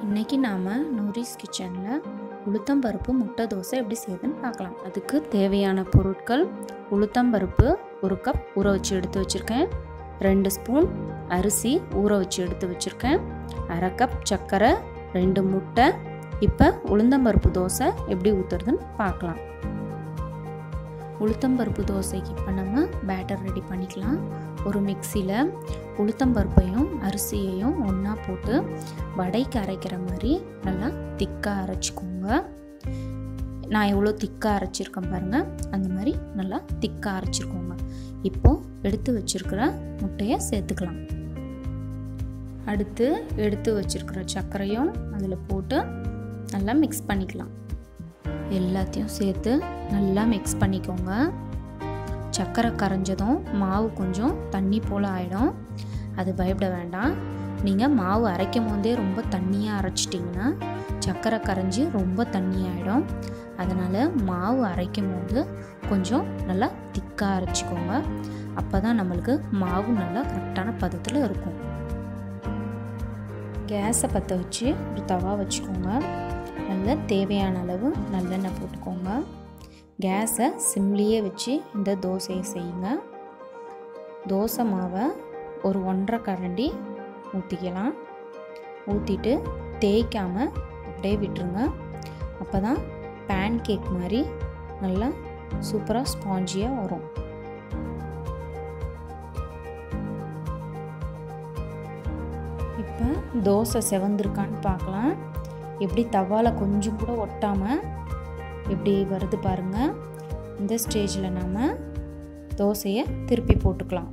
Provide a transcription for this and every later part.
இன்றைக்கி நாம் நூரிஸ் கிச்சனில் உளுத்தம்பருப்பு முட்டை தோசை எப்படி செய்யுதுன்னு பார்க்கலாம் அதுக்கு தேவையான பொருட்கள் உளுத்தம்பருப்பு ஒரு கப் ஊற வச்சு எடுத்து வச்சுருக்கேன் ரெண்டு ஸ்பூன் அரிசி ஊற வச்சு எடுத்து வச்சுருக்கேன் அரை கப் சர்க்கரை ரெண்டு முட்டை இப்போ உளுந்தம்பருப்பு தோசை எப்படி ஊற்றுறதுன்னு பார்க்கலாம் உளுத்தம்பருப்பு தோசைக்கு இப்போ நம்ம பேட்டர் ரெடி பண்ணிக்கலாம் ஒரு மிக்சியில் உளுத்தம்பருப்பையும் அரிசியையும் ஒன்றா போட்டு வடைக்கு அரைக்கிற மாதிரி நல்லா திக்காக அரைச்சிக்கோங்க நான் எவ்வளோ திக்காக அரைச்சிருக்கேன் பாருங்கள் அந்த மாதிரி நல்லா திக்காக அரைச்சிருக்கோங்க இப்போது எடுத்து வச்சுருக்கிற முட்டையை சேர்த்துக்கலாம் அடுத்து எடுத்து வச்சுருக்கிற சர்க்கரையும் அதில் போட்டு நல்லா மிக்ஸ் பண்ணிக்கலாம் எல்லாத்தையும் சேர்த்து நல்லா மிக்ஸ் பண்ணிக்கோங்க சர்க்கரை கரைஞ்சதும் மாவு கொஞ்சம் தண்ணி போல் ஆகிடும் அது பயப்பட வேண்டாம் நீங்கள் மாவு அரைக்கும் போதே ரொம்ப தண்ணியாக அரைச்சிட்டிங்கன்னா சர்க்கரை கரைஞ்சி ரொம்ப தண்ணி ஆகிடும் அதனால் மாவு அரைக்கும் போது கொஞ்சம் நல்லா திக்காக அரைச்சிக்கோங்க அப்போ தான் நம்மளுக்கு மாவு நல்லா கரெக்டான பதத்தில் இருக்கும் கேஸை பற்ற வச்சு ஒரு தவா வச்சுக்கோங்க நல்ல தேவையான அளவு நல்லெண்ணெய் போட்டுக்கோங்க கேஸை சிம்லேயே வச்சு இந்த தோசையை செய்யுங்க தோசை மாவை ஒரு ஒன்றரை கரண்டி ஊற்றிக்கலாம் ஊற்றிட்டு தேய்க்காமல் அப்படியே விட்டுருங்க அப்போ தான் பேன் கேக் மாதிரி நல்லா சூப்பராக ஸ்பாஞ்சியாக வரும் இப்போ தோசை செவந்திருக்கான்னு பார்க்கலாம் எப்படி தவாவில் கொஞ்சம் கூட ஒட்டாமல் எப்படி வருது பாருங்கள் இந்த ஸ்டேஜில் நாம் தோசையை திருப்பி போட்டுக்கலாம்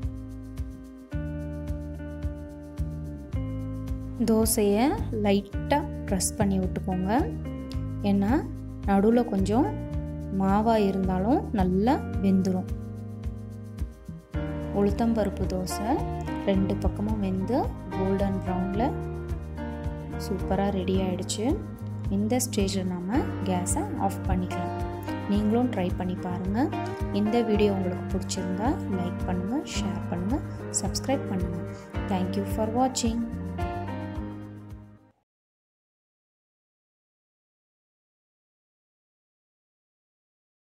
தோசையை லைட்டாக ப்ரெஸ் பண்ணி விட்டுக்கோங்க ஏன்னா நடுவில் கொஞ்சம் மாவாக இருந்தாலும் நல்லா வெந்துடும் உளுத்தம்பருப்பு தோசை ரெண்டு பக்கமும் வெந்து கோல்டன் ப்ரௌனில் சூப்பராக ரெடி ஆகிடுச்சு இந்த ஸ்டேஜில் நம்ம கேஸை ஆஃப் பண்ணிக்கலாம் நீங்களும் ட்ரை பண்ணி பாருங்கள் இந்த வீடியோ உங்களுக்கு பிடிச்சிருந்தா லைக் பண்ணுங்கள் ஷேர் பண்ணுங்கள் சப்ஸ்கிரைப் பண்ணுங்கள் தேங்க்யூ ஃபார் வாட்சிங்